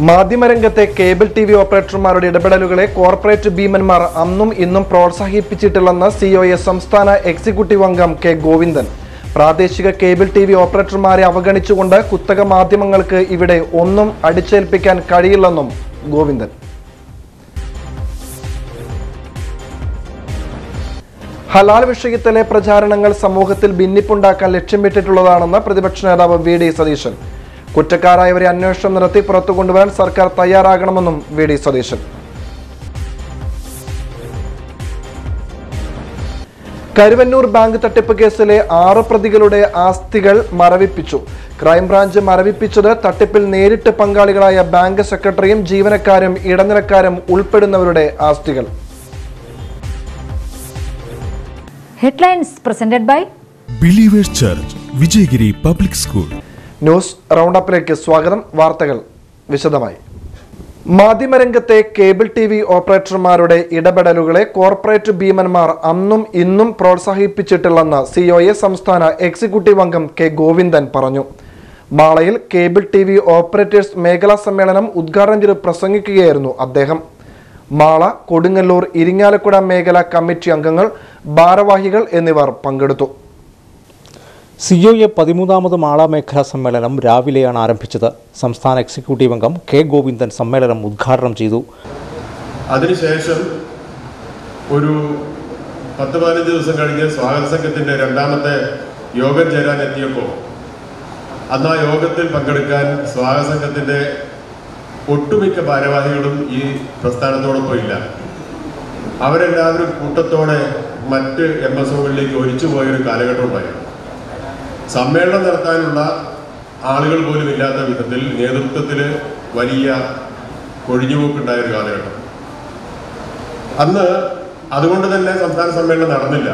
മാധ്യമരംഗത്തെ cable T V ഓപ്പറേറ്റർമാരുടെ ഇടപെടലുകളെ corporate ഭീമന്മാർ അന്നും ഇന്നും പ്രോത്സാഹിപ്പിച്ചിട്ടില്ലെന്ന് സിഒഎ സംസ്ഥാന എക്സിക്യൂട്ടീവ് അംഗം കെ ഗോവിന്ദൻ പ്രാദേശിക കേബിൾ ടി വി ഓപ്പറേറ്റർമാരെ അവഗണിച്ചുകൊണ്ട് കുത്തക മാധ്യമങ്ങൾക്ക് ഇവിടെ ഒന്നും അടിച്ചേൽപ്പിക്കാൻ കഴിയില്ലെന്നും ഗോവിന്ദൻ ഹലാൽ വിഷയത്തിലെ പ്രചാരണങ്ങൾ സമൂഹത്തിൽ ഭിന്നിപ്പുണ്ടാക്കാൻ ലക്ഷ്യമിട്ടിട്ടുള്ളതാണെന്ന് പ്രതിപക്ഷ നേതാവ് വി ഡി സതീശൻ കുറ്റക്കാരായവരെ അന്വേഷണം നടത്തി പുറത്തു കൊണ്ടുവരാൻ സർക്കാർ തയ്യാറാകണമെന്നും V D Satheesan Karuvannur bank തട്ടിപ്പ് കേസിലെ ആറ് പ്രതികളുടെ ആസ്തികൾ മരവിപ്പിച്ചു ക്രൈംബ്രാഞ്ച് മരവിപ്പിച്ചത് തട്ടിപ്പിൽ നേരിട്ട് പങ്കാളികളായ ബാങ്ക് സെക്രട്ടറിയും ജീവനക്കാരും ഇടനിലക്കാരും ഉൾപ്പെടുന്നവരുടെ ആസ്തികൾ Headlines presented by believers church Vijayagiri public school news റൗണ്ടപ്പിലേക്ക് സ്വാഗതം വാർത്തകൾ വിശദമായി മാധ്യമരംഗത്തെ കേബിൾ ടി വി ഓപ്പറേറ്റർമാരുടെ ഇടപെടലുകളെ കോർപ്പറേറ്റ് ഭീമന്മാർ അന്നും ഇന്നും പ്രോത്സാഹിപ്പിച്ചിട്ടില്ലെന്ന് സിഒഎ സംസ്ഥാന എക്സിക്യൂട്ടീവ് അംഗം കെ ഗോവിന്ദൻ പറഞ്ഞു മാളയിൽ കേബിൾ ടി വി ഓപ്പറേറ്റേഴ്സ് മേഖലാ സമ്മേളനം ഉദ്ഘാടനം ചെയ്ത് പ്രസംഗിക്കുകയായിരുന്നു അദ്ദേഹം മാള കൊടുങ്ങല്ലൂർ ഇരിങ്ങാലക്കുട മേഖലാ കമ്മിറ്റി അംഗങ്ങൾ ഭാരവാഹികൾ എന്നിവർ പങ്കെടുത്തു സിഒഎ പതിമൂന്നാമത് മാള മേഖലാ സമ്മേളനം രാവിലെയാണ് ആരംഭിച്ചത് സംസ്ഥാന എക്സിക്യൂട്ടീവ് അംഗം കെ ഗോവിന്ദൻ സമ്മേളനം ഉദ്ഘാടനം ചെയ്തു അതിനുശേഷം ഒരു പത്ത് പതിനഞ്ച് ദിവസം കഴിഞ്ഞ് സ്വാഗത സംഘത്തിന്റെ രണ്ടാമത്തെ യോഗം ചേരാൻ എത്തിയപ്പോൾ അന്ന് ആ യോഗത്തിൽ പങ്കെടുക്കാൻ സ്വാഗത സംഘത്തിന്റെ ഒട്ടുമിക്ക ഭാരവാഹികളും ഈ പ്രസ്ഥാനത്തോടൊപ്പം ഇല്ല അവരെല്ലാവരും കൂട്ടത്തോടെ മറ്റ് എം എസ് ഒകളിലേക്ക് ഒലിച്ചു പോയൊരു കാലഘട്ടം ഉണ്ടായിരുന്നു സമ്മേളനം നടത്താനുള്ള ആളുകൾ പോലും ഇല്ലാത്ത വിധത്തിൽ നേതൃത്വത്തിൽ വലിയ കൊഴിഞ്ഞുപോക്കുണ്ടായ ഒരു കാലഘട്ടം അന്ന് അതുകൊണ്ട് തന്നെ സംസ്ഥാന സമ്മേളനം നടന്നില്ല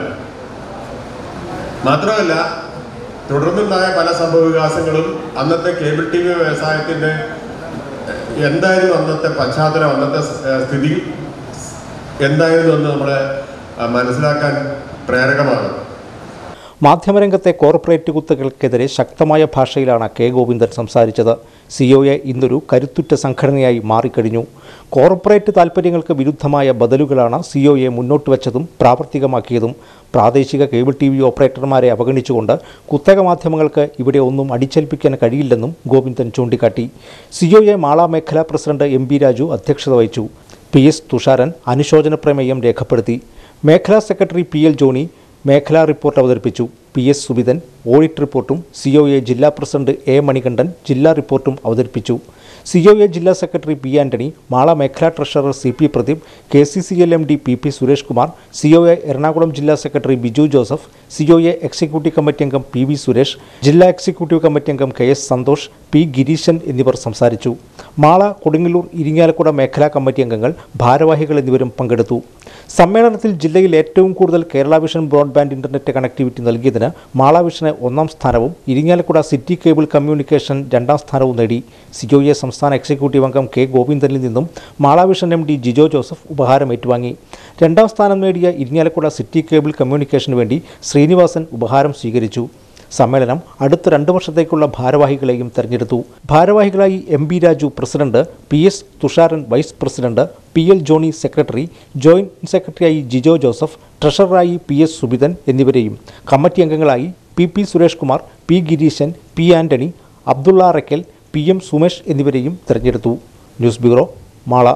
മാത്രമല്ല തുടർന്നുണ്ടായ പല സംഭവ വികാസങ്ങളും അന്നത്തെ കേബിൾ ടി വി വ്യവസായത്തിന്റെ എഹ്, എന്തായിരുന്നു അന്നത്തെ പശ്ചാത്തലം അന്നത്തെ സ്- ഏഹ്, സ്ഥിതി എന്തായിരുന്നു എന്ന് നമ്മളെ അഹ്, മനസ്സിലാക്കാൻ പ്രേരകമാണ് മാധ്യമരംഗത്തെ കോർപ്പറേറ്റ് കുത്തകൾക്കെതിരെ ശക്തമായ ഭാഷയിലാണ് കെ ഗോവിന്ദൻ സംസാരിച്ചത് സിഒഎ ഇന്നൊരു കരുത്തുറ്റ സംഘടനയായി മാറിക്കഴിഞ്ഞു കോർപ്പറേറ്റ് താൽപ്പര്യങ്ങൾക്ക് വിരുദ്ധമായ ബദലുകളാണ് സിഒഎ മുന്നോട്ട് വച്ചതും പ്രാവർത്തികമാക്കിയതും പ്രാദേശിക കേബിൾ ടി വി ഓപ്പറേറ്റർമാരെ അവഗണിച്ചുകൊണ്ട് കുത്തക മാധ്യമങ്ങൾക്ക് ഇവിടെ ഒന്നും അടിച്ചേൽപ്പിക്കാൻ കഴിയില്ലെന്നും ഗോവിന്ദൻ ചൂണ്ടിക്കാട്ടി സിഒഎ മാള മേഖലാ പ്രസിഡന്റ് എം ബി രാജു അധ്യക്ഷത വഹിച്ചു പി എസ് തുഷാരൻ അനുശോചന പ്രമേയം രേഖപ്പെടുത്തി മേഖലാ സെക്രട്ടറി പി എൽ ജോണി മേഖലാ റിപ്പോർട്ട് അവതരിപ്പിച്ചു പി എസ് സുബിതൻ ഓഡിറ്റ് റിപ്പോർട്ടും സിഒഎ ജില്ലാ പ്രസിഡന്റ് എ മണികണ്ഠൻ ജില്ലാ റിപ്പോർട്ടും അവതരിപ്പിച്ചു സിഒഎ ജില്ലാ സെക്രട്ടറി പി ആന്റണി മാള മേഖലാ treasurer C P Pradeep K C C L M D P P Suresh Kumar COA Ernakulam ജില്ലാ secretary Biju Joseph COA executive committee അംഗം പി വി സുരേഷ് ജില്ലാ എക്സിക്യൂട്ടീവ് കമ്മിറ്റി അംഗം K S Santhosh P Gireesan എന്നിവർ സംസാരിച്ചു മാള കൊടുങ്ങല്ലൂർ ഇരിങ്ങാലക്കുട മേഖലാ കമ്മിറ്റി അംഗങ്ങൾ ഭാരവാഹികൾ എന്നിവരും പങ്കെടുത്തു സമ്മേളനത്തിൽ ജില്ലയിൽ ഏറ്റവും കൂടുതൽ Kerala vision broadband internet connectivity നൽകിയതിന് മാള വിഷന് ഒന്നാം സ്ഥാനവും ഇരിങ്ങാലക്കുട സിറ്റി കേബിൾ കമ്മ്യൂണിക്കേഷൻ രണ്ടാം സ്ഥാനവും നേടി സിഒഎ സംസ്ഥാന എക്സിക്യൂട്ടീവ് അംഗം കെ ഗോവിന്ദനിൽ നിന്നും Mala vision M D Jijo Joseph ഉപഹാരം ഏറ്റുവാങ്ങി രണ്ടാം സ്ഥാനം നേടിയ ഇരിങ്ങാലക്കുട സിറ്റി കേബിൾ കമ്മ്യൂണിക്കേഷന് വേണ്ടി ശ്രീനിവാസൻ ഉപഹാരം സ്വീകരിച്ചു സമ്മേളനം അടുത്ത രണ്ട് വർഷത്തേക്കുള്ള ഭാരവാഹികളെയും തെരഞ്ഞെടുത്തു ഭാരവാഹികളായി M B Raju president P S Thusharan vice president P L Johny secretary joint സെക്രട്ടറിയായി ജിജോ ജോസഫ് ട്രഷററായി പി എസ് സുബിതൻ എന്നിവരെയും കമ്മിറ്റി അംഗങ്ങളായി P P Suresh Kumar P Gireesan P Antony Abdulla Rakkal P M Sumesh എന്നിവരെയും തെരഞ്ഞെടുത്തു ന്യൂസ് ബ്യൂറോ മാള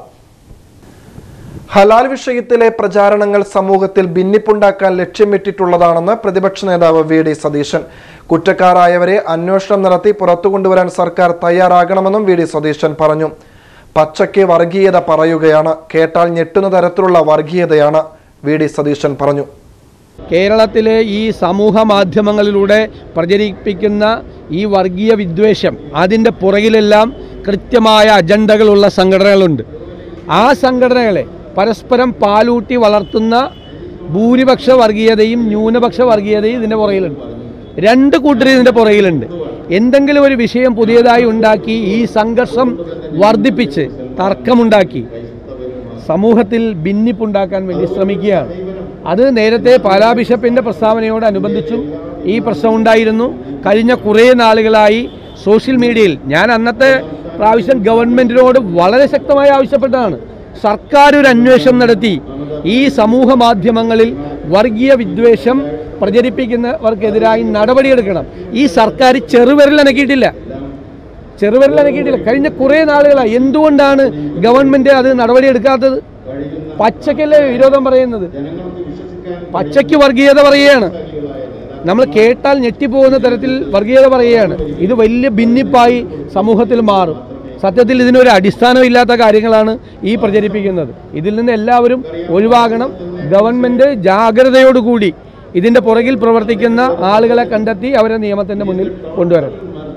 ഹലാൽ വിഷയത്തിലെ പ്രചാരണങ്ങൾ സമൂഹത്തിൽ ഭിന്നിപ്പുണ്ടാക്കാൻ ലക്ഷ്യമിട്ടിട്ടുള്ളതാണെന്ന് പ്രതിപക്ഷ നേതാവ് വി ഡി സതീശൻ കുറ്റക്കാരായവരെ അന്വേഷണം നടത്തി പുറത്തു കൊണ്ടുവരാൻ സർക്കാർ തയ്യാറാകണമെന്നും വി ഡി സതീശൻ പറഞ്ഞു പച്ചയ്ക്ക് വർഗീയത പറയുകയാണ് കേട്ടാൽ ഞെട്ടുന്ന തരത്തിലുള്ള വർഗീയതയാണ് വി ഡി സതീശൻ പറഞ്ഞു കേരളത്തിലെ ഈ സമൂഹ മാധ്യമങ്ങളിലൂടെ പ്രചരിപ്പിക്കുന്ന ഈ വർഗീയ വിദ്വേഷം അതിൻ്റെ പുറകിലെല്ലാം കൃത്യമായ അജണ്ടകളുള്ള സംഘടനകളുണ്ട് ആ സംഘടനകളെ പരസ്പരം പാലൂട്ടി വളർത്തുന്ന ഭൂരിപക്ഷ വർഗീയതയും ന്യൂനപക്ഷ വർഗീയതയും ഇതിൻ്റെ പുറകിലുണ്ട് രണ്ട് കൂട്ടരും ഇതിൻ്റെ പുറകിലുണ്ട് എന്തെങ്കിലും ഒരു വിഷയം പുതിയതായി ഉണ്ടാക്കി ഈ സംഘർഷം വർദ്ധിപ്പിച്ച് തർക്കമുണ്ടാക്കി സമൂഹത്തിൽ ഭിന്നിപ്പുണ്ടാക്കാൻ വേണ്ടി ശ്രമിക്കുകയാണ് അത് നേരത്തെ പാലാ ബിഷപ്പിൻ്റെ പ്രസ്താവനയോടനുബന്ധിച്ചും ഈ പ്രശ്നം ഉണ്ടായിരുന്നു കഴിഞ്ഞ കുറേ നാളുകളായി സോഷ്യൽ മീഡിയയിൽ ഞാൻ അന്നത്തെ പ്രാവശ്യം ഗവൺമെൻറ്റിനോട് വളരെ ശക്തമായി ആവശ്യപ്പെട്ടതാണ് സർക്കാർ ഒരു അന്വേഷണം നടത്തി ഈ സമൂഹ മാധ്യമങ്ങളിൽ വർഗീയ വിദ്വേഷം പ്രചരിപ്പിക്കുന്നവർക്കെതിരായി നടപടിയെടുക്കണം ഈ സർക്കാർ ചെറുവിരൽ അനക്കിയിട്ടില്ല ചെറുവിരൽ അനക്കിയിട്ടില്ല കഴിഞ്ഞ കുറേ നാളുകളായി എന്തുകൊണ്ടാണ് ഗവൺമെൻറ് അത് നടപടിയെടുക്കാത്തത് പച്ചക്കല്ലേ വിരോധം പറയുന്നത് പച്ചയ്ക്ക് വർഗീയത പറയുകയാണ് നമ്മൾ കേട്ടാൽ ഞെട്ടിപ്പോകുന്ന തരത്തിൽ വർഗീയത പറയുകയാണ് ഇത് വലിയ ഭിന്നിപ്പായി സമൂഹത്തിൽ മാറും സത്യത്തിൽ ഇതിനൊരു അടിസ്ഥാനമില്ലാത്ത കാര്യങ്ങളാണ് ഈ പ്രചരിപ്പിക്കുന്നത് ഇതിൽ നിന്ന് എല്ലാവരും ഒഴിവാകണം ഗവൺമെൻറ് ജാഗ്രതയോടുകൂടി ഇതിൻ്റെ പുറകിൽ പ്രവർത്തിക്കുന്ന ആളുകളെ കണ്ടെത്തി അവരെ നിയമത്തിൻ്റെ മുന്നിൽ കൊണ്ടുവരണം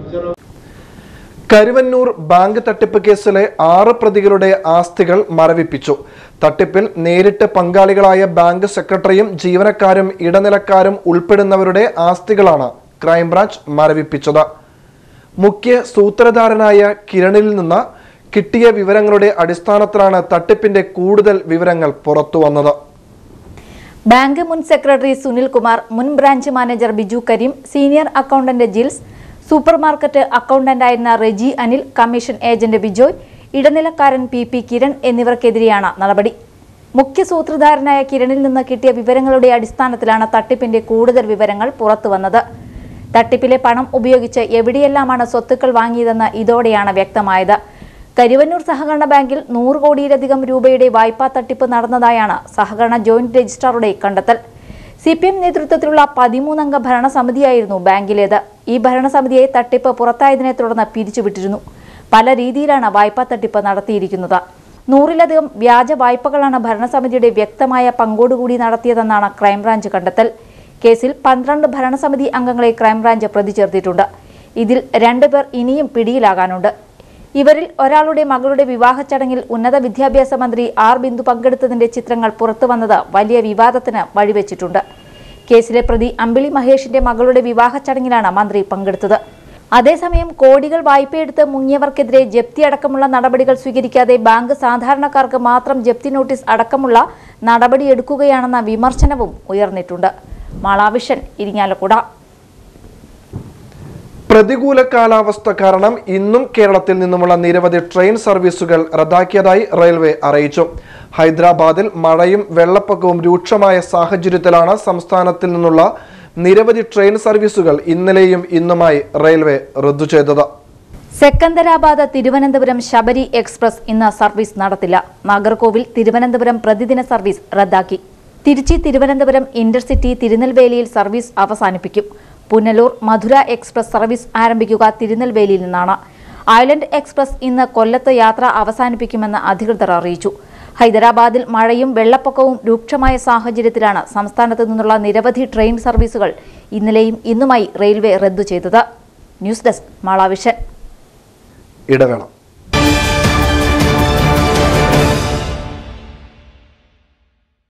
കരുവന്നൂർ ബാങ്ക് തട്ടിപ്പ് കേസിലെ ആറ് പ്രതികളുടെ ആസ്തികൾ മരവിപ്പിച്ചു തട്ടിപ്പിൽ നേരിട്ട് പങ്കാളികളായ ബാങ്ക് സെക്രട്ടറിയും ജീവനക്കാരും ഇടനിലക്കാരും ഉൾപ്പെടുന്നവരുടെ ആസ്തികളാണ് ക്രൈംബ്രാഞ്ച് മരവിപ്പിച്ചത് മുഖ്യ സൂത്രധാരനായ കിരണിൽ നിന്ന് കിട്ടിയ വിവരങ്ങളുടെ അടിസ്ഥാനത്തിലാണ് തട്ടിപ്പിന്റെ കൂടുതൽ വിവരങ്ങൾ പുറത്തുവന്നത് ബാങ്ക് മുൻ സെക്രട്ടറി സുനിൽ കുമാർ മുൻ branch manager Biju Kareem senior accountant Jils super market അക്കൗണ്ടന്റായിരുന്ന റെജി അനിൽ കമ്മീഷൻ ഏജന്റ് ബിജോയ് ഇടനിലക്കാരൻ പി പി കിരൺ എന്നിവർക്കെതിരെയാണ് നടപടി മുഖ്യ സൂത്രധാരനായ കിരണിൽ നിന്ന് കിട്ടിയ വിവരങ്ങളുടെ അടിസ്ഥാനത്തിലാണ് തട്ടിപ്പിന്റെ കൂടുതൽ വിവരങ്ങൾ പുറത്തുവന്നത് തട്ടിപ്പിലെ പണം ഉപയോഗിച്ച് എവിടെയെല്ലാമാണ് സ്വത്തുക്കൾ വാങ്ങിയതെന്ന് ഇതോടെയാണ് വ്യക്തമായത് കരുവന്നൂർ സഹകരണ ബാങ്കിൽ നൂറ് കോടിയിലധികം രൂപയുടെ വായ്പാ തട്ടിപ്പ് നടന്നതായാണ് സഹകരണ ജോയിന്റ് രജിസ്ട്രാറുടെ കണ്ടെത്തൽ സി പി എം നേതൃത്വത്തിലുള്ള പതിമൂന്നംഗ ഭരണസമിതിയായിരുന്നു ബാങ്കിലേത് ഈ ഭരണസമിതിയെ തട്ടിപ്പ് പുറത്തായതിനെ തുടർന്ന് പിരിച്ചുവിട്ടിരുന്നു പല രീതിയിലാണ് വായ്പാ തട്ടിപ്പ് നടത്തിയിരിക്കുന്നത് നൂറിലധികം വ്യാജ വായ്പകളാണ് ഭരണസമിതിയുടെ വ്യക്തമായ പങ്കോടുകൂടി നടത്തിയതെന്നാണ് ക്രൈംബ്രാഞ്ച് കണ്ടെത്തൽ കേസിൽ പന്ത്രണ്ട് ഭരണസമിതി അംഗങ്ങളെ ക്രൈംബ്രാഞ്ച് പ്രതി ചേർത്തിട്ടുണ്ട് ഇതിൽ രണ്ടുപേർ ഇനിയും പിടിയിലാകാനുണ്ട് ഇവരിൽ ഒരാളുടെ മകളുടെ വിവാഹ ചടങ്ങിൽ ഉന്നത വിദ്യാഭ്യാസ മന്ത്രി ആർ ബിന്ദു പങ്കെടുത്തതിന്റെ ചിത്രങ്ങൾ പുറത്തുവന്നത് വലിയ വിവാദത്തിന് വഴിവെച്ചിട്ടുണ്ട് കേസിലെ പ്രതി അമ്പിളി മഹേഷിന്റെ മകളുടെ വിവാഹ ചടങ്ങിലാണ് മന്ത്രി പങ്കെടുത്തത് അതേസമയം കോടികൾ വായ്പയെടുത്ത് മുങ്ങിയവർക്കെതിരെ ജപ്തി അടക്കമുള്ള നടപടികൾ സ്വീകരിക്കാതെ ബാങ്ക് സാധാരണക്കാർക്ക് മാത്രം ജപ്തി നോട്ടീസ് അടക്കമുള്ള നടപടിയെടുക്കുകയാണെന്ന വിമർശനവും ഉയർന്നിട്ടുണ്ട് മാളാവിഷൻ ഇരിങ്ങാലക്കുട പ്രതികൂല കാലാവസ്ഥ കാരണം ഇന്നും കേരളത്തിൽ നിന്നുമുള്ള നിരവധി ട്രെയിൻ സർവീസുകൾ റദ്ദാക്കിയതായി റെയിൽവേ അറിയിച്ചു ഹൈദരാബാദിൽ മഴയും വെള്ളപ്പൊക്കവും രൂക്ഷമായ സാഹചര്യത്തിലാണ് സംസ്ഥാനത്തിൽ നിന്നുള്ള നിരവധി ട്രെയിൻ സർവീസുകൾ ഇന്നലെയും ഇന്നുമായി റെയിൽവേ റദ്ദു ചെയ്തത് സെക്കന്ദരാബാദ് തിരുവനന്തപുരം ശബരി എക്സ്പ്രസ് ഇന്ന് സർവീസ് നടത്തില്ല നാഗർകോവിൽ തിരുവനന്തപുരം പ്രതിദിന സർവീസ് റദ്ദാക്കി തിരുച്ചി തിരുവനന്തപുരം ഇന്റർസിറ്റി തിരുനെൽവേലിയിൽ സർവീസ് അവസാനിപ്പിക്കും പുനലൂർ മധുര എക്സ്പ്രസ് സർവീസ് ആരംഭിക്കുക തിരുനെൽവേലിയിൽ നിന്നാണ് ഐലൻഡ് എക്സ്പ്രസ് ഇന്ന് കൊല്ലത്ത് യാത്ര അവസാനിപ്പിക്കുമെന്ന് അധികൃതർ അറിയിച്ചു ഹൈദരാബാദിൽ മഴയും വെള്ളപ്പൊക്കവും രൂക്ഷമായ സാഹചര്യത്തിലാണ് സംസ്ഥാനത്ത് നിന്നുള്ള നിരവധി ട്രെയിൻ സർവീസുകൾ ഇന്നലെയും ഇന്നുമായി റെയിൽവേ റദ്ദു ചെയ്തത് ന്യൂസ് ഡെസ്ക് മാളാവിഷൻ ഇടവേള